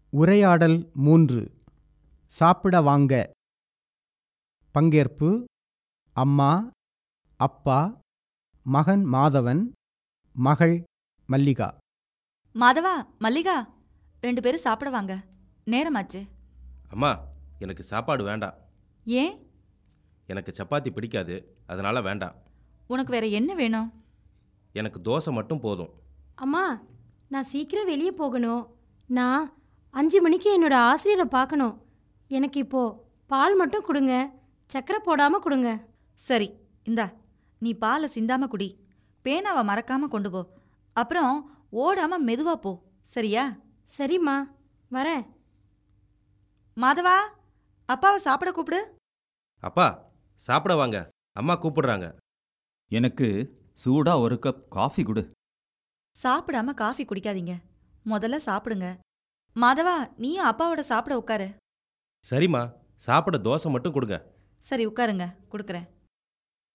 உரையாடல் மூன்று சாப்பிட வாங்க பங்கேற்பு அம்மா அப்பா மகன் மாதவன் மகள் மல்லிகா மாதவா மல்லிகா ரெண்டு பேரும் சாப்பிட வாங்க நேரமாச்சு அம்மா எனக்கு சாப்பாடு வேண்டாம் ஏன் எனக்கு சப்பாத்தி பிடிக்காது அதனால வேண்டாம் உனக்கு வேற என்ன வேணும் எனக்கு தோசை மட்டும் போதும் அம்மா நான் சீக்கிரம் வெளியே போகணும் நான் அஞ்சு மணிக்கு என்னோட ஆசிரியரை பார்க்கணும் எனக்கு இப்போ பால் மட்டும் கொடுங்க சக்கரை போடாமல் கொடுங்க சரி இந்தா நீ பாலை சிந்தாம குடி பேனாவை மறக்காம கொண்டு போ அப்புறம் ஓடாம மெதுவா போ சரியா சரிம்மா வரேன் மாதவா அப்பாவை சாப்பிட கூப்பிடு அப்பா சாப்பிட வாங்க அம்மா கூப்பிடுறாங்க எனக்கு சூடா ஒரு கப் காஃபி கொடு சாப்பிடாம காஃபி குடிக்காதீங்க முதல்ல சாப்பிடுங்க மாதவா நீயும் அப்பாவோட சாப்பிட உட்காரு சரிம்மா சாப்பிட தோசை மட்டும் கொடுங்க சரி உட்காருங்க கொடுக்குறேன்